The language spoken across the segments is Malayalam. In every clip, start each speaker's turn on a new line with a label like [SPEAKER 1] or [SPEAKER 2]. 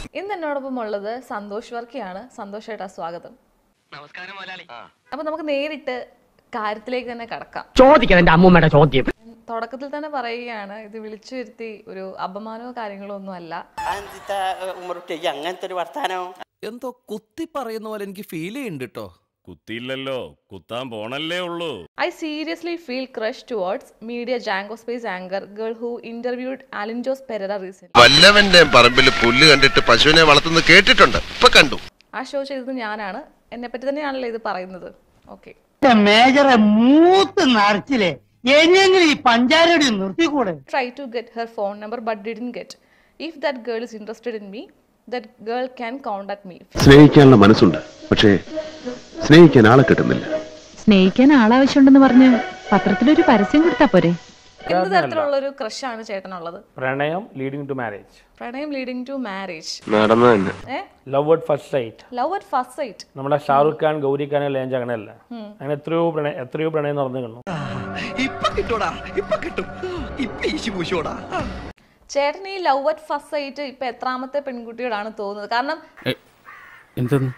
[SPEAKER 1] ഇന്ന് എന്നോടൊപ്പം ഉള്ളത് സന്തോഷ് വർക്കിയാണ് സന്തോഷ് ഏട്ടാ സ്വാഗതം
[SPEAKER 2] നമസ്കാരം മുതലാളി
[SPEAKER 1] അപ്പൊ നമുക്ക് നേരിട്ട് കാര്യത്തിലേക്ക് തന്നെ കടക്കാം
[SPEAKER 3] ചോദിക്കണം എന്റെ അമ്മൂമ്മയുടെ ചോദ്യം
[SPEAKER 1] തുടക്കത്തിൽ തന്നെ പറയുകയാണ് ഇത് വിളിച്ചു വരുത്തി ഒരു അപമാനമോ കാര്യങ്ങളോ ഒന്നും അല്ല
[SPEAKER 4] അതെന്താ ഉമ്മറുട്ടി അങ്ങനത്തെ ഒരു വർത്താനം
[SPEAKER 5] എന്തോ കുത്തി പറയുന്ന പോലെ എനിക്ക് ഫീൽ ചെയ്യുന്നുണ്ട് കേട്ടോ
[SPEAKER 6] കുത്തിയില്ലല്ലോ കുത്താൻ പോണല്ലേ ഉള്ളൂ
[SPEAKER 1] I seriously feel crush towards media Jango space anchor girl who interviewed അലിൻജോസ് പെരറ recent
[SPEAKER 7] വല്ലവന്റെ പറമ്പിൽ പുല്ല് കണ്ടിട്ട് പശുവിനെ വളർത്തുന്നത് കേട്ടിട്ടുണ്ട് ഇപ്പൊ കണ്ടു
[SPEAKER 1] ആ ഷോ ചെയ്തത് ഞാനാണ് എന്നെ പറ്റി തന്നെയാണല്ലോ ഇത് പറയുന്നത് ഓക്കെ
[SPEAKER 3] മേജറെ മൂത്ത് നിറച്ചില്ലേ എന്നെങ്കിലും ഈ പഞ്ചാരടി നിർത്തിക്കൂടെ
[SPEAKER 1] try to get her phone number but didn't get. If that girl is interested in me, that girl can contact me.
[SPEAKER 8] സ്നേഹിക്കാനുള്ള മനസ്സുണ്ട് പക്ഷേ സ്നേഹിക്കാൻ ആളെ കിട്ടുന്നില്ല
[SPEAKER 9] സ്നേഹിക്കാൻ ആളാവശ്യമുണ്ടെന്ന് പറഞ്ഞ് പത്രത്തിലൊരു പരസ്യം കൊടുത്താ പോരെ
[SPEAKER 1] എന്ത് തരത്തിലുള്ള ഒരു ക്രഷാണ് ചേട്ടനുള്ളത്
[SPEAKER 10] പ്രണയം ലീഡിങ് ടു മാരേജ്
[SPEAKER 1] പ്രണയം ലീഡിങ് ടു മാരേജ്
[SPEAKER 8] നടന്നു തന്നെ
[SPEAKER 1] a
[SPEAKER 10] love at first sight
[SPEAKER 1] love at first sight
[SPEAKER 10] നമ്മുടെ ഷാറുഖ് ഖാൻ ഗൗരി ഖാൻ ലേഞ്ച് അങ്ങനെയല്ല അങ്ങനെ എത്രയോ പ്രണയം എത്രയോ പ്രണയം നടന്നു കാണും
[SPEAKER 5] ഇപ്പൊ കിട്ടൂടാ ഇപ്പൊ കിട്ടും ഇപ്പൊ ഈശി പൂശോടാ
[SPEAKER 1] ചേട്ടൻ ഈ ലവ് അറ്റ് ഫസ്റ്റ് സൈറ്റ് ഇപ്പൊ എത്രാമത്തെ പെൺകുട്ടിയോടാണ് തോന്നുന്നത് കാരണം
[SPEAKER 10] എന്തെന്ന്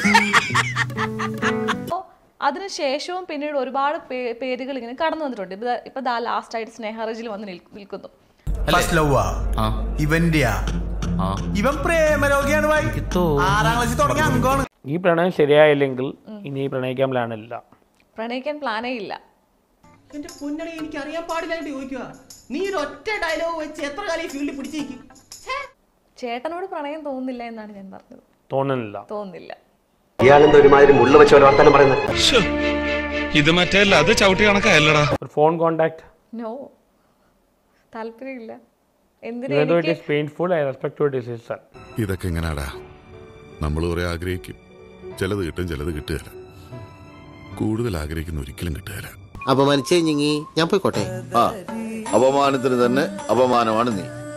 [SPEAKER 1] ഇപ്പോ അതിനുശേഷവും പിന്നീട് ഒരുപാട് പേ- പേരുകൾ ഇങ്ങനെ കടന്നു വന്നിട്ടുണ്ട് ഇപ്പൊ ദാ- ഇപ്പൊ ദാ ലാസ്റ്റ് ആയിട്ട് സ്നേഹറജിൽ വന്ന് നിൽ- നിൽക്കുന്നു
[SPEAKER 11] ഫസ്റ്റ് ലവ് ഇവന്റെയാ ഇവൻ പ്രേമരോഗിയാണ് ഭായി ആറാം ക്ലാസ്സിൽ തുടങ്ങിയ അംഗമാണ്
[SPEAKER 10] ഈ പ്രണയം ശരിയായില്ലെങ്കിൽ ഇനി പ്രണയിക്കാൻ പ്ലാനില്ല
[SPEAKER 1] പ്രണയിക്കാൻ പ്ലാനേ ഇല്ല
[SPEAKER 4] എന്റെ പൊന്നടി എനിക്ക് അറിയാൻ പാടില്ലായിട്ട് ചോദിക്കുക നീ ഒരു ഒറ്റ ഡയലോഗ് വെച്ച് എത്ര കാലം ഈ ഫീൽഡിൽ പിടിച്ചേക്കും
[SPEAKER 1] ചേട്ടനോട് പ്രണയം തോന്നുന്നില്ല എന്നാണ് ഞാൻ പറഞ്ഞത്
[SPEAKER 10] തോന്നുന്നില്ല
[SPEAKER 1] തോന്നുന്നില്ല
[SPEAKER 8] ഇയാളെന്താ ഒരുമാതിരി മുള്ള വെച്ച പോലെ വർത്താനം പറയുന്നത്
[SPEAKER 6] ഇത് മറ്റേ അത് ചവിട്ടി കണക്കല്ലടാ
[SPEAKER 10] ഒരു ഫോൺ കോൺടാക്ട്
[SPEAKER 1] നോ താല്പര്യമില്ല എന്തിനാ
[SPEAKER 10] ഇവൻ ഇറ്റ്
[SPEAKER 1] എനിക്ക്
[SPEAKER 10] is painful I respect your decision
[SPEAKER 7] ഇതൊക്കെ എങ്ങനാടാ നമ്മൾ കുറെ ആഗ്രഹിക്കും ചിലത് കിട്ടും ചിലത് കിട്ടുകയില്ല കൂടുതൽ ആഗ്രഹിക്കുന്ന ഒരിക്കലും കിട്ടുകയില്ല
[SPEAKER 11] അപമാനിച്ചേ ഞങ്ങി ഞാൻ പോയിക്കോട്ടെ
[SPEAKER 7] ആ അപമാനത്തിന് തന്നെ അപമാനമാണ് നീ